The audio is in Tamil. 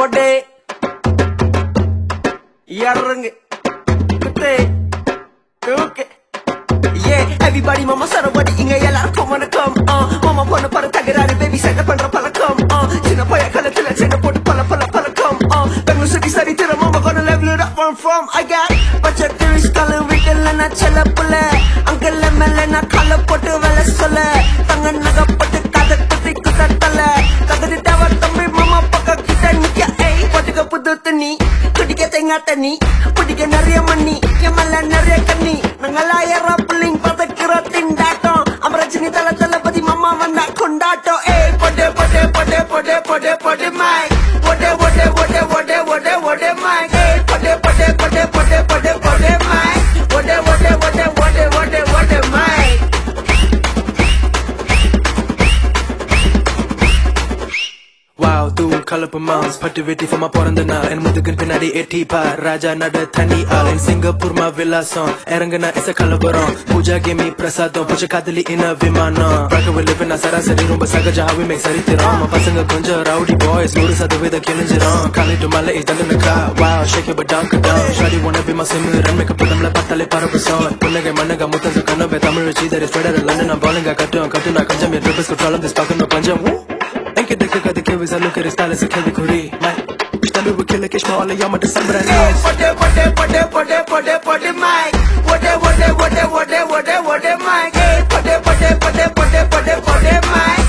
பொடே இறங்கு குத்து தூக்கு Yeah, everybody mama சரபடி இங்க எல்லாருக்கும் வணக்கம் uh, மாமா பொண்ணு பர தகராறு பேபி சண்டை பண்ற பழக்கம் uh, சின்ன பைய கலத்துல சின்ன போட்டு பல பல பழக்கம் uh, பெங்களூர் சிட்டி சரி திற மாமா gonna level it up where I'm from I got பச்சை திரிஸ் கலு வீட்டுல நான் செல்ல புள்ள அங்கல்ல மேல நான் கால போட்டு வேலை சொல்ல தங்க நகை போட்டு கதை குத்தி குத்தல தகுதி தேவை தம்பி மாமா பக்கம் கிட்ட நிக்க ஏய் போட்டுக்க புது தண்ணி குடிக்க தேங்காய் தண்ணி குடிக்க நிறைய மண்ணி என் மேல நிறைய கண்ணி நாங்களாயிரம் பிள்ளைங்க பதக்கிற திண்டாட்டம் அமரஜினி தல தளபதி மாமா வந்தா கொண்டாட்டம் ஏய் பொடே பொடே பொடே பொடே பொடே பொடே மாய் பொடே பொடே பொடே பொடே பொடே பொடே மாய் ஏய் பொடே பொடே பொடே பொடே பொடே பொடே மாய் பொடே பொடே பொடே பொடே பொடே பொடே மாய் வாவ் தூள் கலப்பு மாஸ் பட்டு வெட்டி ஃபார்மா பிறந்த நாள் என் முதுகின் பின்னாடி எட்டி பார் ராஜா நட தனி ஆள் என் சிங்கப்பூர் மா விலாசம் இறங்குனா இச கலவரம் பூஜா கேமி பிரசாதம் பூஜை காதலி இன விமானம் ராகவ லிவன் சராசரி ரொம்ப சகஜ ஹாவி மேக் சரித்திரம் நம்ம பசங்க கொஞ்சம் ரவுடி பாய்ஸ் நூறு சதவீத கிழிஞ்சிரும் காலிட்டு மலை தந்தனக்கா வாவ் ஷேக் பட் டாங்க் டவுன் ஷாடி ஒன்ன பி மா சிம்மு ரன்மேக்க படம்ல பார்த்தாலே பரபசம் புன்னகை மன்னக முத்தங்க கனவே தமிழ் வச்சு தரி ஃபெடரல் லண்டன் பாலுங்க கட்டும் கட்டுனா கஞ்சம் என் ட்ரிபிள்ஸ் குற்றாலம் திஸ் பக்கம் பஞ்சம் Ain't get the cook at the killers, I look at his style as a Kelly Curry. Man, Stanley will kill a kiss, all of y'all, but the summer that ஏய் nice. பொடே பொடே பொடே பொடே பொடே பொடே மாய் பொடே பொடே பொடே பொடே பொடே பொடே மாய் ஏய் பொடே பொடே பொடே பொடே பொடே பொடே மாய்